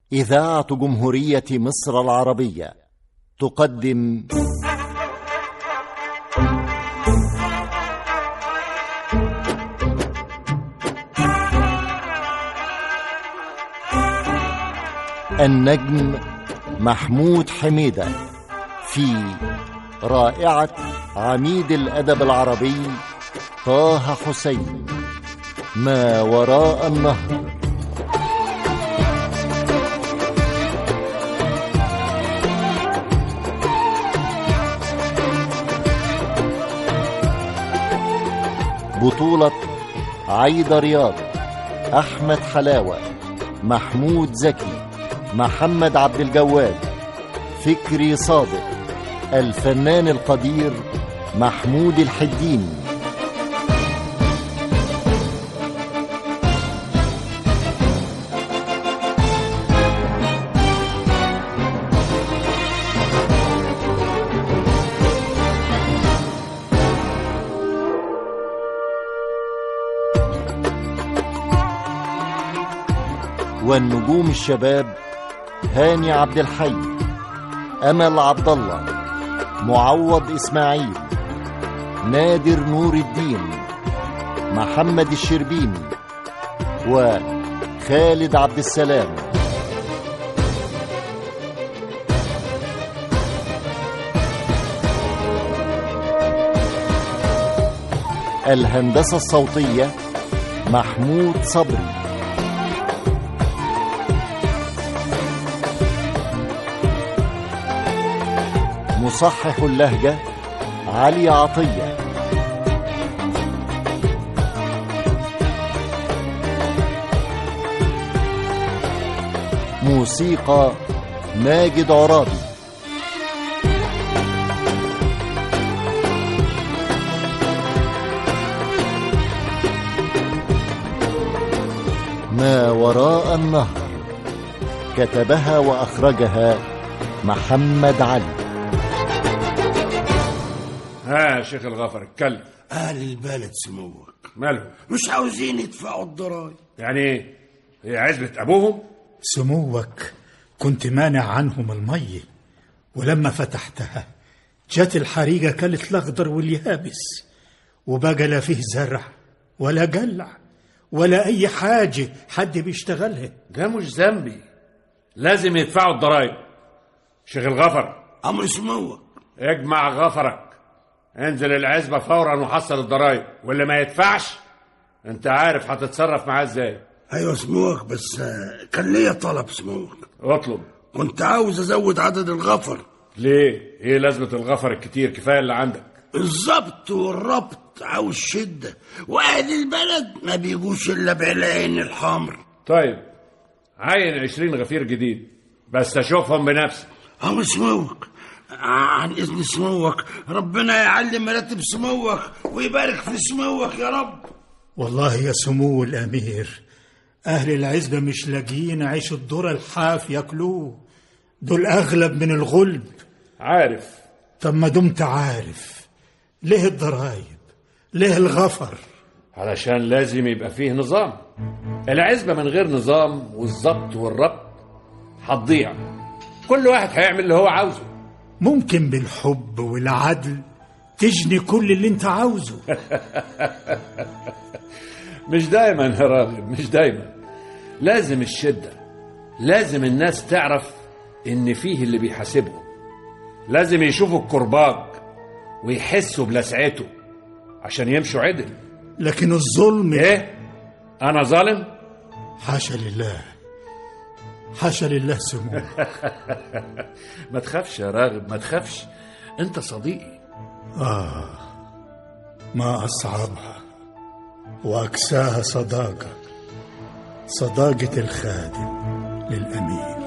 إذاعة جمهورية مصر العربية تقدم النجم محمود حميدة في رائعة عميد الأدب العربي طه حسين ما وراء النهر بطولة عايدة رياض أحمد حلاوة محمود زكي محمد عبد الجواد فكري صادق الفنان القدير محمود الحديني والنجوم الشباب هاني عبد الحي امل عبد الله معوض اسماعيل نادر نور الدين محمد الشربيني وخالد عبد السلام الهندسه الصوتيه محمود صبري مصحح اللهجة علي عطية موسيقى ماجد عرابي ما وراء النهر كتبها وأخرجها محمد علي ها يا شيخ الغفر اتكلم أهل البلد سموك ماله مش عاوزين يدفعوا الضرايب يعني ايه هي عزبة ابوهم سموك كنت مانع عنهم المية ولما فتحتها جت الحريقة كلت الأخضر واليابس وبقى لا فيه زرع ولا قلع ولا أي حاجة حد بيشتغلها ده مش ذنبي لازم يدفعوا الضرايب شيخ الغفر أمر سموك اجمع غفرك انزل العزبة فورا وحصل الضرايب واللي ما يدفعش انت عارف هتتصرف معاه ازاي أيوة سموك بس آه، كان ليا طلب سموك اطلب كنت عاوز أزود عدد الغفر ليه ايه لازمة الغفر الكتير كفاية اللي عندك الظبط والربط عاوز شدة وأهل البلد ما بيجوش إلا بالعين الحمر طيب عين عشرين غفير جديد بس اشوفهم بنفسي أمر سموك عن إذن سموك ربنا يعلم مراتب سموك ويبارك في سموك يا رب والله يا سمو الأمير أهل العزبة مش لاقيين عيش الذرة الحاف ياكلوه دول أغلب من الغلب عارف طب ما دمت عارف ليه الضرايب ليه الغفر علشان لازم يبقى فيه نظام العزبة من غير نظام والظبط والربط هتضيع كل واحد هيعمل اللي هو عاوزه ممكن بالحب والعدل تجني كل اللي انت عاوزه مش دايما يا راغب مش دايما لازم الشدة لازم الناس تعرف ان فيه اللي بيحاسبهم لازم يشوفوا الكرباج ويحسوا بلسعته عشان يمشوا عدل لكن الظلم ايه انا ظالم حاشا لله حاشا لله سمو ما تخافش يا راغب ما تخافش انت صديقي ما أصعبها وأكساها صداقة صداقة الخادم للأمير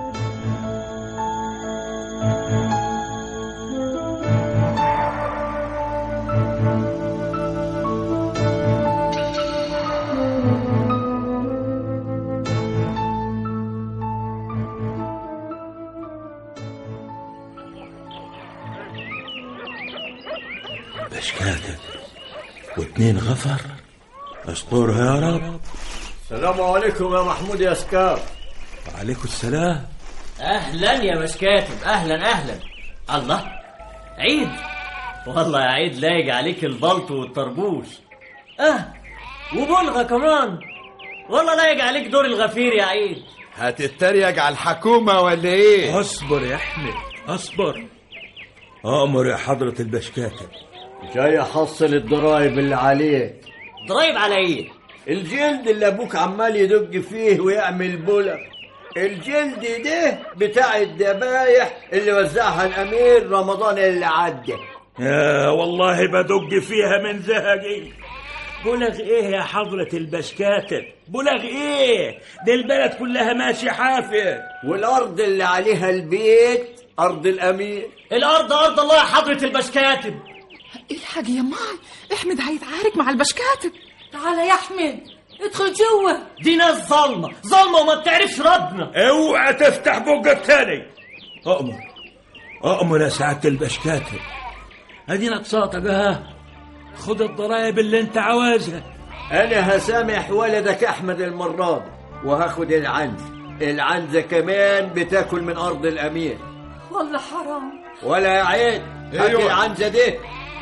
باش كاتب واتنين غفر استرها يا رب السلام عليكم يا محمود يا سكار عليكم السلام اهلا يا مشكاتب اهلا اهلا الله عيد والله يا عيد لايق عليك البلط والطربوش اه وبلغه كمان والله لايق عليك دور الغفير يا عيد هتتريق على الحكومة ولا ايه؟ اصبر يا احمد اصبر امر يا حضرة البشكاتب جاي احصل الضرايب اللي عليك ضرايب على ايه الجلد اللي ابوك عمال يدق فيه ويعمل بلق الجلد ده بتاع الذبايح اللي وزعها الامير رمضان اللي عدى يا والله بدق فيها من زهقي بلغ ايه يا حضرة البشكاتب بلغ ايه دي البلد كلها ماشي حافر والارض اللي عليها البيت ارض الامير الارض ارض الله يا حضره البشكاتب الحاج يا ماي احمد هيتعارك مع البشكاتب تعالى يا احمد ادخل جوه دي ناس ظالمه ظالمه وما بتعرفش ربنا اوعى تفتح بقك تاني اؤمر اؤمر يا سعادة البشكاتب ادينا بساطة ها خد الضرايب اللي انت عاوزها انا هسامح ولدك احمد المراد وهاخد العنز العنزه كمان بتاكل من ارض الامير والله حرام ولا يا عيد هات أيوة. العنزه دي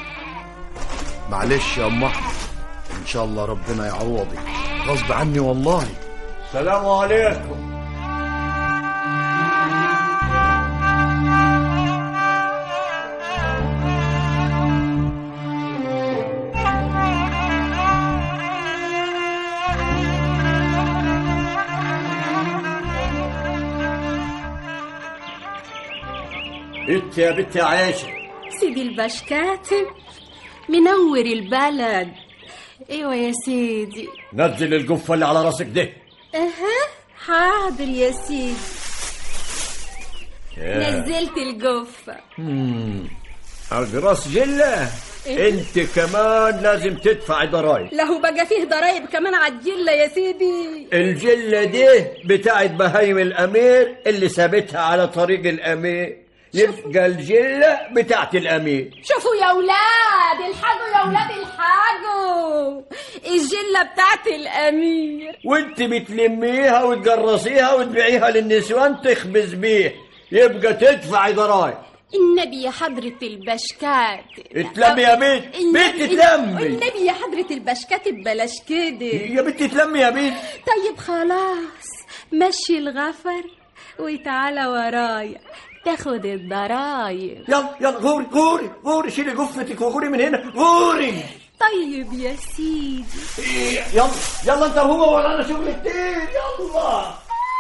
معلش يا ام احمد ان شاء الله ربنا يعوضك غصب عني والله السلام عليكم انت يا بنت عايشه سيدي البشكاتب منور البلد ايوه يا سيدي نزل الجفه اللي على راسك ده اها حاضر يا سيدي نزلت الجفة راس جله انت كمان لازم تدفع ضرايب له بقى فيه ضرايب كمان عالجلة يا سيدي الجلة دي بتاعت بهايم الأمير اللي سابتها على طريق الأمير يبقى الجلة بتاعت الأمير شوفوا يا ولاد الحاجوا يا ولاد الحاجوا الجلة بتاعت الأمير وانت بتلميها وتجرسيها وتبيعيها للنسوان تخبز بيه يبقى تدفع ضرايب النبي يا حضرة البشكاتب اتلمي يا بنت بنت تلمي النبي يا حضرة البشكاتب بلاش كده يا بنت تلمي يا بنت طيب خلاص مشي الغفر وتعالى ورايا تاخد الضرايب يلا يلا غوري غوري غوري شيلي جفتك وغوري من هنا غوري طيب يا سيدي يلا يلا انت وهو ورانا شغل كتير يلا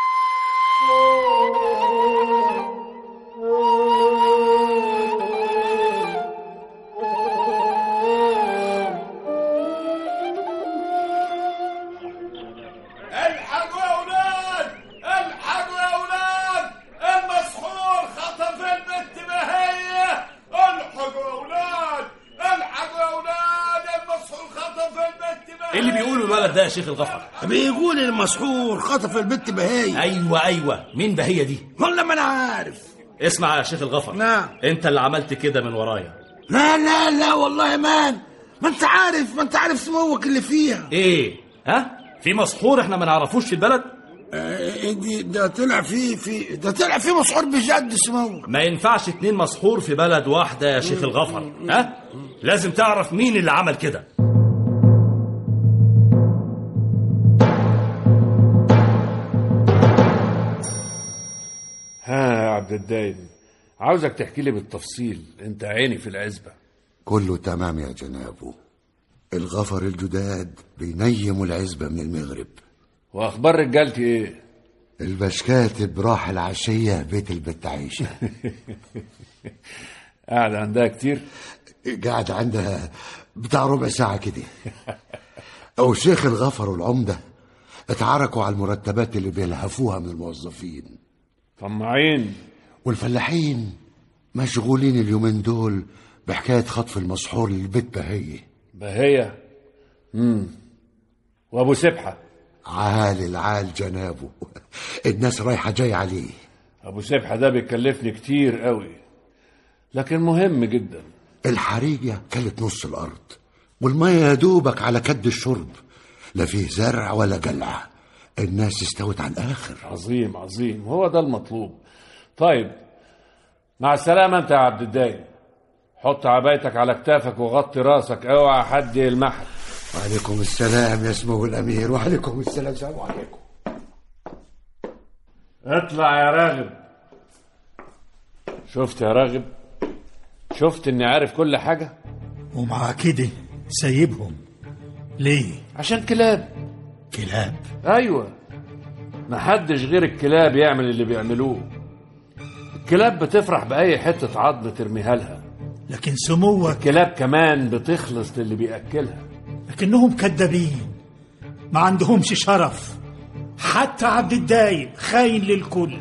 الحقوا يا اولاد الحقوا يا اولاد المسحور خطف البنت بهية الحقوا يا اولاد الحقوا يا اولاد المسحور خطف البنت بهية ايه اللي بيقوله الولد ده يا شيخ الغفر بيقول المسحور خطف البت بهاي ايوه ايوه مين بهية دي والله ما انا عارف اسمع يا شيخ الغفر نعم. انت اللي عملت كده من ورايا لا لا لا والله مان ما انت عارف ما انت عارف سموك اللي فيها ايه ها في مسحور احنا ما نعرفوش في البلد آه، دي ده طلع فيه في ده طلع فيه مسحور بجد سموك ما ينفعش اتنين مسحور في بلد واحدة يا شيخ الغفر ها لازم تعرف مين اللي عمل كده ها يا عبد الدايم عاوزك تحكي لي بالتفصيل انت عيني في العزبة كله تمام يا جنابه الغفر الجداد بينيموا العزبة من المغرب واخبار رجالتي ايه البشكاتب راح العشية بيت البت عيشة قاعد عندها كتير قاعد عندها بتاع ربع ساعة كده أو شيخ الغفر والعمدة اتعاركوا على المرتبات اللي بيلهفوها من الموظفين طماعين والفلاحين مشغولين اليومين دول بحكاية خطف المسحور للبيت بهية بهية امم وابو سبحة عال العال جنابه الناس رايحة جاي عليه ابو سبحة ده بيكلفني كتير قوي لكن مهم جدا الحريقة كلت نص الأرض والمية يا دوبك على كد الشرب لا فيه زرع ولا جلع الناس استوت على الآخر عظيم عظيم هو ده المطلوب طيب مع السلامة انت يا عبد الدايم حط عبايتك على كتافك وغطي راسك اوعى حد يلمحك وعليكم السلام يا سمو الأمير وعليكم السلام السلام عليكم اطلع يا راغب شفت يا راغب شفت اني عارف كل حاجة ومع كده سايبهم ليه عشان كلاب كلاب ايوه محدش غير الكلاب يعمل اللي بيعملوه الكلاب بتفرح بأي حتة عظم ترميها لها لكن سموك الكلاب كمان بتخلص للي بيأكلها لكنهم كذابين ما عندهمش شرف حتى عبد الدايم خاين للكل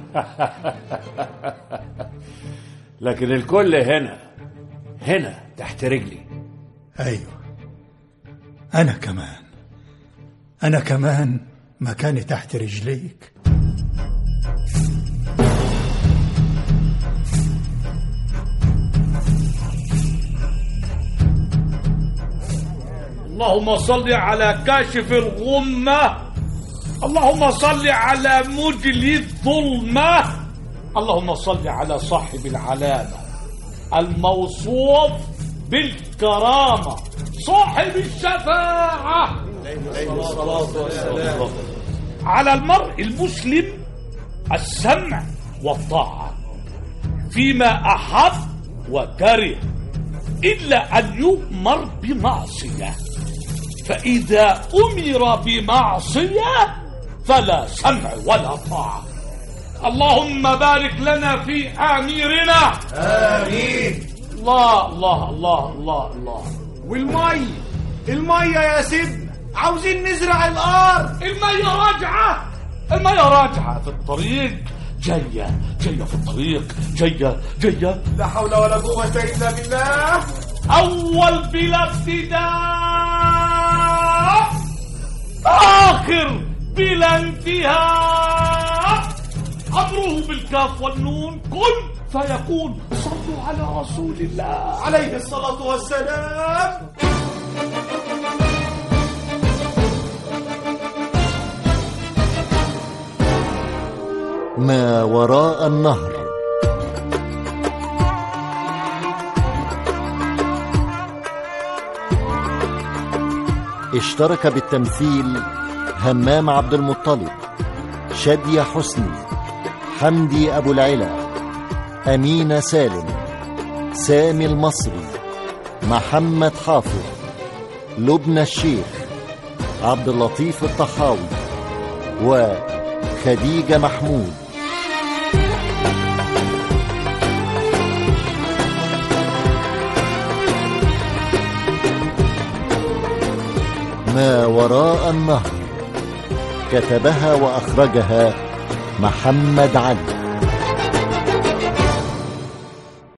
لكن الكل هنا هنا تحت رجلي ايوه انا كمان انا كمان مكاني تحت رجليك اللهم صل على كاشف الغمة اللهم صل على مجلي الظلمة اللهم صل على صاحب العلامة الموصوف بالكرامة صاحب الشفاعة على المرء المسلم السمع والطاعة فيما أحب وكره إلا أن يؤمر بمعصية فإذا أمر بمعصية فلا سمع ولا طاعة اللهم بارك لنا في آميرنا آمين الله الله الله الله الله والمي المية يا سيدنا عاوزين نزرع الأرض المية راجعة المية راجعة في الطريق جاية جاية في الطريق جاية جاية لا حول ولا قوة إلا بالله أول بلا ابتداء آخر بلا انتهاء أمره بالكاف والنون كن فيكون صلوا على رسول الله عليه الصلاة والسلام ما وراء النهر اشترك بالتمثيل همام عبد المطلب شادية حسني حمدي أبو العلا أمينة سالم سامي المصري محمد حافظ لبنى الشيخ عبد اللطيف الطحاوي وخديجة محمود ما وراء النهر كتبها وأخرجها محمد علي